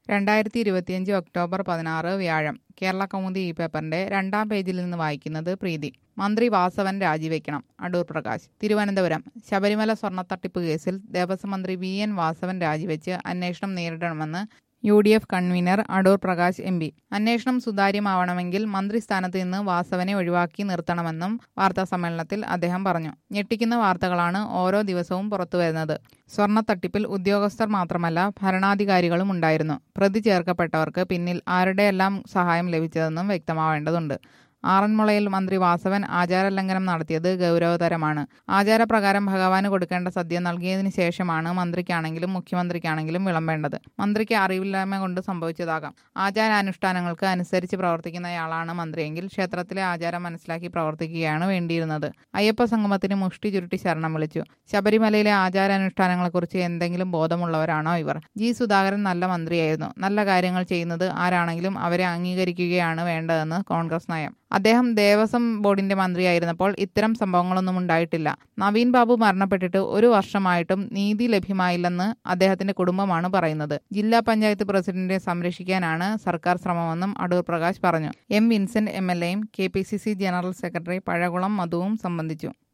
രണ്ടായിരത്തി ഇരുപത്തിയഞ്ച് ഒക്ടോബർ പതിനാറ് വ്യാഴം കേരള കൗമുദി ഈ പേപ്പറിന്റെ രണ്ടാം പേജിൽ നിന്ന് വായിക്കുന്നത് പ്രീതി മന്ത്രി വാസവൻ രാജിവെക്കണം അടൂർ പ്രകാശ് തിരുവനന്തപുരം ശബരിമല സ്വർണ്ണത്തട്ടിപ്പ് കേസിൽ ദേവസ്വം മന്ത്രി വി എൻ വാസവൻ രാജിവെച്ച് അന്വേഷണം നേരിടണമെന്ന് U D F convener Adoor Prakash M P അന്വേഷണം സുതാര്യമാവണമെങ്കിൽ മന്ത്രിസ്ഥാനത്ത് നിന്ന് വാസവനെ ഒഴിവാക്കി നിർത്തണമെന്നും വാർത്താസമ്മേളനത്തിൽ അദ്ദേഹം പറഞ്ഞു ഞെട്ടിക്കുന്ന വാർത്തകളാണ് ഓരോ ദിവസവും പുറത്തുവരുന്നത് സ്വർണ്ണത്തട്ടിപ്പിൽ ഉദ്യോഗസ്ഥർ മാത്രമല്ല ഭരണാധികാരികളും ഉണ്ടായിരുന്നു പ്രതി ചേർക്കപ്പെട്ടവർക്ക് പിന്നിൽ ആരുടെയെല്ലാം സഹായം ലഭിച്ചതെന്നും വ്യക്തമാവേണ്ടതുണ്ട് ആറന്മുളയിൽ മന്ത്രി വാസവൻ ആചാരലംഘനം നടത്തിയത് ഗൗരവതരമാണ് ആചാരപ്രകാരം ഭഗവാന് കൊടുക്കേണ്ട സദ്യ നൽകിയതിനു ശേഷമാണ് മന്ത്രിക്കാണെങ്കിലും മുഖ്യമന്ത്രിക്കാണെങ്കിലും വിളമ്പേണ്ടത് മന്ത്രിക്ക് അറിവില്ലായ്മ കൊണ്ട് സംഭവിച്ചതാകാം ആചാരാനുഷ്ഠാനങ്ങൾക്ക് അനുസരിച്ച് പ്രവർത്തിക്കുന്നയാളാണ് മന്ത്രിയെങ്കിൽ ക്ഷേത്രത്തിലെ ആചാരം മനസ്സിലാക്കി പ്രവർത്തിക്കുകയാണ് വേണ്ടിയിരുന്നത് അയ്യപ്പ സംഗമത്തിന് മുഷ്ടി ചുരുട്ടി ശരണം വിളിച്ചു ശബരിമലയിലെ ആചാരാനുഷ്ഠാനങ്ങളെക്കുറിച്ച് എന്തെങ്കിലും ബോധമുള്ളവരാണോ ഇവർ ജി സുധാകരൻ നല്ല മന്ത്രിയായിരുന്നു നല്ല കാര്യങ്ങൾ ചെയ്യുന്നത് ആരാണെങ്കിലും അവരെ അംഗീകരിക്കുകയാണ് വേണ്ടതെന്ന് കോൺഗ്രസ് നയം അദ്ദേഹം ദേവസ്വം ബോർഡിന്റെ മന്ത്രിയായിരുന്നപ്പോൾ ഇത്തരം സംഭവങ്ങളൊന്നും ഉണ്ടായിട്ടില്ല നവീൻ ബാബു മരണപ്പെട്ടിട്ട് ഒരു വർഷമായിട്ടും നീതി ലഭ്യമായില്ലെന്ന് അദ്ദേഹത്തിന്റെ കുടുംബമാണ് പറയുന്നത് ജില്ലാ പഞ്ചായത്ത് പ്രസിഡന്റിനെ സംരക്ഷിക്കാനാണ് സർക്കാർ ശ്രമമെന്നും അടൂർ പ്രകാശ് പറഞ്ഞു എം വിൻസെന്റ് എം എൽ എയും K P C C general secretary Pazhakulam മധുവും സംബന്ധിച്ചു